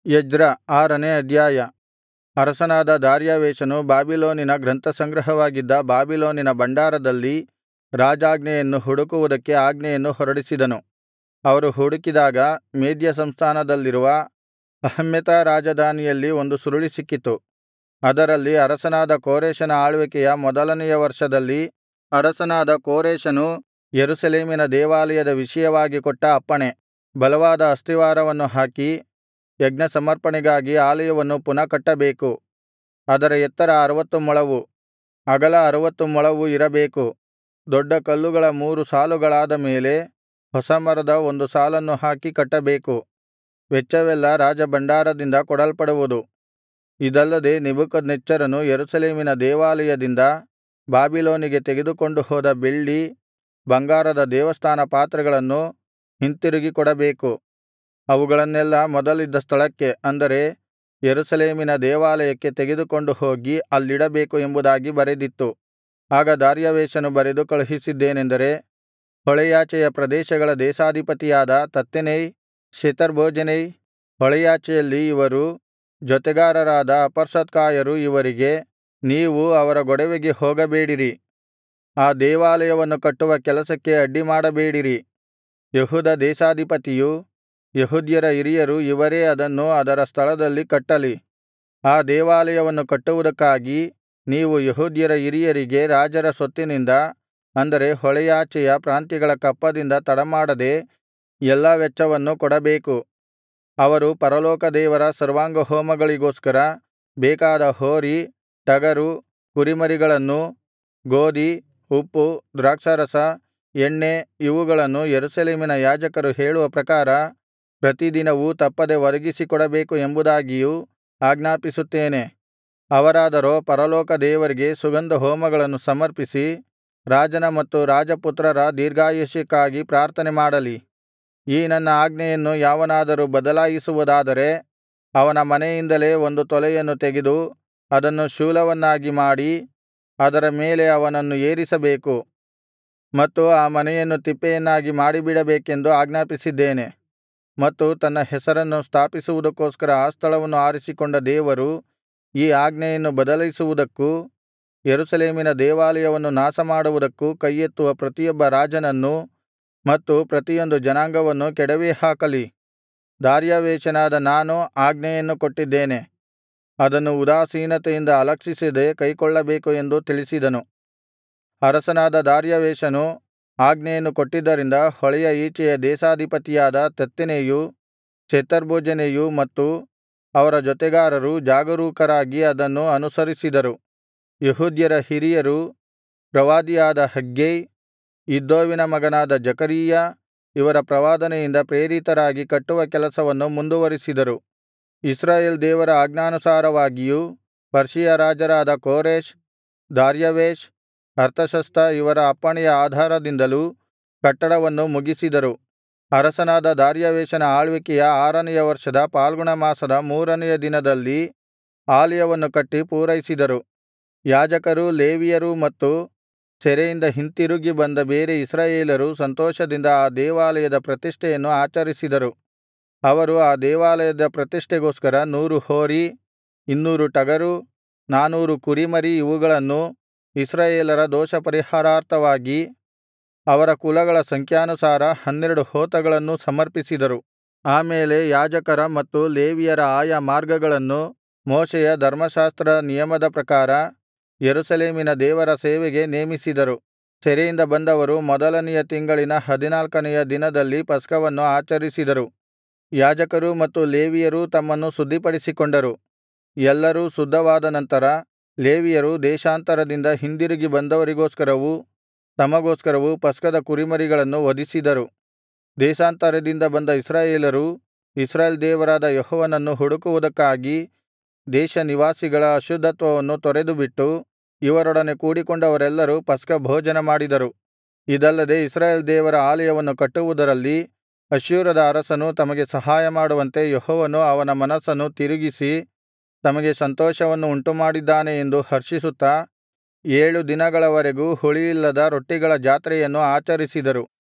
Ezra ಆರನೇ ಅಧ್ಯಾಯ ಅರಸನಾದ ದಾರ್ಯಾವೆಷನು ಬಾಬಿಲೋನಿನ ಗ್ರಂಥಸಂಗ್ರಹವಾಗಿದ್ದ ಬಾಬಿಲೋನಿನ ಭಂಡಾರದಲ್ಲಿ ರಾಜಾಜ್ಞೆಯನ್ನು ಹುಡುಕುವುದಕ್ಕೆ ಆಜ್ಞೆಯನ್ನು ಹೊರಡಿಸಿದನು ಅವರು ಹುಡುಕಿದಾಗ ಮೇದ್ಯ ಸಂಸ್ಥಾನದಲ್ಲಿರುವ ಅಹಷ್ಮೆತ ರಾಜಧಾನಿಯಲ್ಲಿ ಒಂದು ಸುರುಳಿ ಸಿಕ್ಕಿತು ಅದರಲ್ಲಿ ಅರಸನಾದ ಕೋರೆಷನ ಆಳ್ವಿಕೆಯ ಮೊದಲನೆಯ ವರ್ಷದಲ್ಲಿ ಅರಸನಾದ ಕೋರೆಷನು ಯೆರೂಸಲೇಮಿನ ದೇವಾಲಯದ ವಿಷಯವಾಗಿ ಕೊಟ್ಟ ಅಪ್ಪಣೆ ಬಲವಾದ ಅಸ್ತಿವಾರವನ್ನು ಹಾಕಿ ಯಜ್ಞಸಮರ್ಪಣೆಗಾಗಿ ಆಲಯವನ್ನು ಪುನಃ ಕಟ್ಟಬೇಕು ಅದರ ಎತ್ತರ ಅರುವತ್ತು ಮೊಳವು ಅಗಲ ಅರುವತ್ತು ಮೊಳವು ಇರಬೇಕು ದೊಡ್ಡ ಕಲ್ಲುಗಳ ಮೂರು ಸಾಲುಗಳಾದ ಮೇಲೆ ಹೊಸ ಮರದ ಒಂದು ಸಾಲನ್ನು ಹಾಕಿ ಕಟ್ಟಬೇಕು ವೆಚ್ಚವೆಲ್ಲಾ ರಾಜಭಂಡಾರದಿಂದ ಕೊಡಲ್ಪಡುವುದು ಇದಲ್ಲದೆ ನೆಬೂಕದ್ನೆಚ್ಚರನು ಯೆರೂಸಲೇಮಿನ ದೇವಾಲಯದಿಂದ ಬಾಬಿಲೋನಿಗೆ ತೆಗೆದುಕೊಂಡು ಹೋದ ಬೆಳ್ಳಿ ಬಂಗಾರದ ದೇವಸ್ಥಾನ ಪಾತ್ರೆಗಳನ್ನು ಹಿಂತಿರುಗಿ ಕೊಡಬೇಕು ಅವುಗಳನ್ನೆಲ್ಲಾ ಮೊದಲಿದ್ದ ಸ್ಥಳಕ್ಕೆ ಅಂದರೆ ಯೆರೂಸಲೇಮಿನ ದೇವಾಲಯಕ್ಕೆ ತೆಗೆದುಕೊಂಡು ಹೋಗಿ ಅಲ್ಲಿಡಬೇಕು ಎಂಬುದಾಗಿ ಬರೆದಿತ್ತು ಆಗ ದಾರ್ಯಾವೆಷನು ಬರೆದು ಕಳುಹಿಸಿದ್ದೇನೆಂದರೆ ಹೊಳೆಯಾಚೆಯ ಪ್ರದೇಶಗಳ ದೇಶಾಧಿಪತಿಯಾದ ತತ್ತೆನೈ ಶೆತರ್ಬೋಜೆನೈ ಹೊಳೆಯಾಚೆಯಲ್ಲಿ ಇವರು ಜೊತೆಗಾರರಾದ ಅಪರ್ಸತ್ಕಾಯರು ಇವರಿಗೆ ನೀವು ಅವರ ಗೊಡವೆಗೆ ಹೋಗಬೇಡಿರಿ ಆ ದೇವಾಲಯವನ್ನು ಕಟ್ಟುವ ಕೆಲಸಕ್ಕೆ ಅಡ್ಡಿಮಾಡಬೇಡಿರಿ ಯೆಹೂದ ದೇಶಾಧಿಪತಿಯೂ ಯೆಹೂದ್ಯರ ಹಿರಿಯರು ಇವರೇ ಅದನ್ನು ಅದರ ಸ್ಥಳದಲ್ಲಿ ಕಟ್ಟಲಿ ಆ ದೇವಾಲಯವನ್ನು ಕಟ್ಟುವುದಕ್ಕಾಗಿ ನೀವು ಯೆಹೂದ್ಯರ ಹಿರಿಯರಿಗೆ ರಾಜರ ಸೊತ್ತಿನಿಂದ ಅಂದರೆ ಹೊಳೆಯಾಚೆಯ ಪ್ರಾಂತ್ಯಗಳ ಕಪ್ಪದಿಂದ ತಡಮಾಡದೆ ಎಲ್ಲಾ ವೆಚ್ಚವನ್ನು ಕೊಡಬೇಕು ಅವರು ಪರಲೋಕ ದೇವರ ಸರ್ವಾಂಗಹೋಮಗಳಿಗೋಸ್ಕರ ಬೇಕಾದ ಹೋರಿ ಟಗರು ಕುರಿಮರಿಗಳನ್ನೂ ಗೋದಿ ಉಪ್ಪು ದ್ರಾಕ್ಷಾರಸ ಎಣ್ಣೆ ಇವುಗಳನ್ನು ಯೆರೂಸಲೇಮಿನ ಯಾಜಕರು ಹೇಳುವ ಪ್ರಕಾರ ಪ್ರತಿದಿನವೂ ತಪ್ಪದೆ ಒದಗಿಸಿಕೊಡಬೇಕು ಎಂಬುದಾಗಿಯೂ ಆಜ್ಞಾಪಿಸುತ್ತೇನೆ ಅವರಾದರೋ ಪರಲೋಕ ದೇವರಿಗೆ ಸುಗಂಧಹೋಮಗಳನ್ನು ಸಮರ್ಪಿಸಿ ರಾಜನ ಮತ್ತು ರಾಜಪುತ್ರರ ದೀರ್ಘಾಯುಷ್ಯಕ್ಕಾಗಿ ಪ್ರಾರ್ಥನೆ ಮಾಡಲಿ ಈ ನನ್ನ ಆಜ್ಞೆಯನ್ನು ಯಾವನಾದರೂ ಬದಲಾಯಿಸುವುದಾದರೆ ಅವನ ಮನೆಯಿಂದಲೇ ಒಂದು ತೊಲೆಯನ್ನು ತೆಗೆದು ಅದನ್ನು ಶೂಲವನ್ನಾಗಿ ಮಾಡಿ ಅದರ ಮೇಲೆ ಅವನನ್ನು ಏರಿಸಬೇಕು ಮತ್ತು ಆ ಮನೆಯನ್ನು ತಿಪ್ಪೆಯನ್ನಾಗಿ ಮಾಡಿಬಿಡಬೇಕೆಂದು ಆಜ್ಞಾಪಿಸಿದ್ದೇನೆ ಮತ್ತು ತನ್ನ ಹೆಸರನ್ನು ಸ್ಥಾಪಿಸುವುದಕ್ಕೋಸ್ಕರ ಆ ಸ್ಥಳವನ್ನು ಆರಿಸಿಕೊಂಡ ದೇವರು ಈ ಆಜ್ಞೆಯನ್ನು ಬದಲಿಸುವುದಕ್ಕೂ ಯೆರೂಸಲೇಮಿನ ದೇವಾಲಯವನ್ನು ನಾಶಮಾಡುವುದಕ್ಕೂ ಕೈಯೆತ್ತುವ ಪ್ರತಿಯೊಬ್ಬ ರಾಜನನ್ನೂ ಮತ್ತು ಪ್ರತಿಯೊಂದು ಜನಾಂಗವನ್ನು ಕೆಡವಿ ಹಾಕಲಿ ದಾರ್ಯಾವೆಷನಾದ ನಾನು ಆಜ್ಞೆಯನ್ನು ಕೊಟ್ಟಿದ್ದೇನೆ ಅದನ್ನು ಉದಾಸೀನತೆಯಿಂದ ಅಲಕ್ಷಿಸದೆ ಕೈಕೊಳ್ಳಬೇಕು ಎಂದು ತಿಳಿಸಿದನು ಅರಸನಾದ ದಾರ್ಯಾವೆಷನು ಆಜ್ಞೆಯನ್ನು ಕೊಟ್ಟಿದ್ದರಿಂದ ಹೊಳೆಯ ಈಚೆಯ ದೇಶಾಧಿಪತಿಯಾದ ತತ್ತೆನೈಯೂ ಶೆತರ್ಬೋಜೆನೈಯೂ ಮತ್ತು ಅವರ ಜೊತೆಗಾರರು ಜಾಗರೂಕರಾಗಿ ಅದನ್ನು ಅನುಸರಿಸಿದರು ಯೆಹೂದ್ಯರ ಹಿರಿಯರು ಪ್ರವಾದಿಯಾದ ಹಗ್ಗೈ ಇದ್ದೋವಿನ ಮಗನಾದ ಜಕರೀಯ ಇವರ ಪ್ರವಾದನೆಯಿಂದ ಪ್ರೇರಿತರಾಗಿ ಕಟ್ಟುವ ಕೆಲಸವನ್ನು ಮುಂದುವರಿಸಿದರು ಇಸ್ರಾಯೇಲ್ ದೇವರ ಆಜ್ಞಾನುಸಾರವಾಗಿಯೂ ಪರ್ಷಿಯ ರಾಜರಾದ ಕೋರೆಷ್ ದಾರ್ಯಾವೆಷ್ ಅರ್ತಷಸ್ತ ಇವರ ಅಪ್ಪಣೆಯ ಆಧಾರದಿಂದಲೂ ಕಟ್ಟಡವನ್ನು ಮುಗಿಸಿದರು ಅರಸನಾದ ದಾರ್ಯಾವೆಷನ ಆಳ್ವಿಕೆಯ ಆರನೆಯ ವರ್ಷದ ಫಾಲ್ಗುಣ ಮಾಸದ ಮೂರನೆಯ ದಿನದಲ್ಲಿ ಆಲಯವನ್ನು ಕಟ್ಟಿ ಪೂರೈಸಿದರು ಯಾಜಕರೂ ಲೇವಿಯರೂ ಮತ್ತು ಸೆರೆಯಿಂದ ಹಿಂತಿರುಗಿ ಬಂದ ಬೇರೆ ಇಸ್ರಾಯೇಲರು ಸಂತೋಷದಿಂದ ಆ ದೇವಾಲಯದ ಪ್ರತಿಷ್ಠೆಯನ್ನು ಆಚರಿಸಿದರು ಅವರು ಆ ದೇವಾಲಯದ ಪ್ರತಿಷ್ಠೆಗೋಸ್ಕರ ನೂರು ಹೋರಿ ಇನ್ನೂರು ಟಗರು ನಾನೂರು ಕುರಿಮರಿ ಇವುಗಳನ್ನೂ ಇಸ್ರಾಯೇಲರ ದೋಷಪರಿಹಾರಾರ್ಥವಾಗಿ ಅವರ ಕುಲಗಳ ಸಂಖ್ಯಾನುಸಾರ ಹನ್ನೆರಡು ಹೋತಗಳನ್ನೂ ಸಮರ್ಪಿಸಿದರು ಆಮೇಲೆ ಯಾಜಕರ ಮತ್ತು ಲೇವಿಯರ ಆಯಾ ಮಾರ್ಗಗಳನ್ನು ಮೋಶೆಯ ಧರ್ಮಶಾಸ್ತ್ರ ನಿಯಮದ ಪ್ರಕಾರ ಯೆರೂಸಲೇಮಿನ ದೇವರ ಸೇವೆಗೆ ನೇಮಿಸಿದರು ಸೆರೆಯಿಂದ ಬಂದವರು ಮೊದಲನೆಯ ತಿಂಗಳಿನ ಹದಿನಾಲ್ಕನೆಯ ದಿನದಲ್ಲಿ ಪಸ್ಕವನ್ನು ಆಚರಿಸಿದರು ಯಾಜಕರೂ ಮತ್ತು ಲೇವಿಯರೂ ತಮ್ಮನ್ನು ಶುದ್ಧಿಪಡಿಸಿಕೊಂಡರು ಎಲ್ಲರೂ ಶುದ್ಧವಾದ ನಂತರ ಲೇವಿಯರು ದೇಶಾಂತರದಿಂದ ಹಿಂದಿರುಗಿ ಬಂದವರಿಗೋಸ್ಕರವೂ ತಮಗೋಸ್ಕರವೂ ಪಸ್ಕದ ಕುರಿಮರಿಗಳನ್ನು ವಧಿಸಿದರು ದೇಶಾಂತರದಿಂದ ಬಂದ ಇಸ್ರಾಯೇಲರೂ ಇಸ್ರಾಯೇಲ್ ದೇವರಾದ ಯೆಹೋವನನ್ನು ಹುಡುಕುವುದಕ್ಕಾಗಿ ದೇಶನಿವಾಸಿಗಳ ಅಶುದ್ಧತ್ವವನ್ನು ತೊರೆದುಬಿಟ್ಟು ಇವರೊಡನೆ ಕೂಡಿಕೊಂಡವರೆಲ್ಲರೂ ಪಸ್ಕಭೋಜನ ಮಾಡಿದರು ಇದಲ್ಲದೆ ಇಸ್ರಾಯೇಲ್ ದೇವರ ಆಲಯವನ್ನು ಕಟ್ಟುವುದರಲ್ಲಿ ಅಶ್ಶೂರದ ಅರಸನು ತಮಗೆ ಸಹಾಯಮಾಡುವಂತೆ ಯೆಹೋವನು ಅವನ ಮನಸ್ಸನ್ನು ತಿರುಗಿಸಿ ತಮಗೆ ಸಂತೋಷವನ್ನು ಉಂಟುಮಾಡಿದ್ದಾನೆ ಎಂದು ಹರ್ಷಿಸುತ್ತಾ ಏಳು ದಿನಗಳವರೆಗೂ ಹುಳಿಯಿಲ್ಲದ ರೊಟ್ಟಿಗಳ ಜಾತ್ರೆಯನ್ನು ಆಚರಿಸಿದರು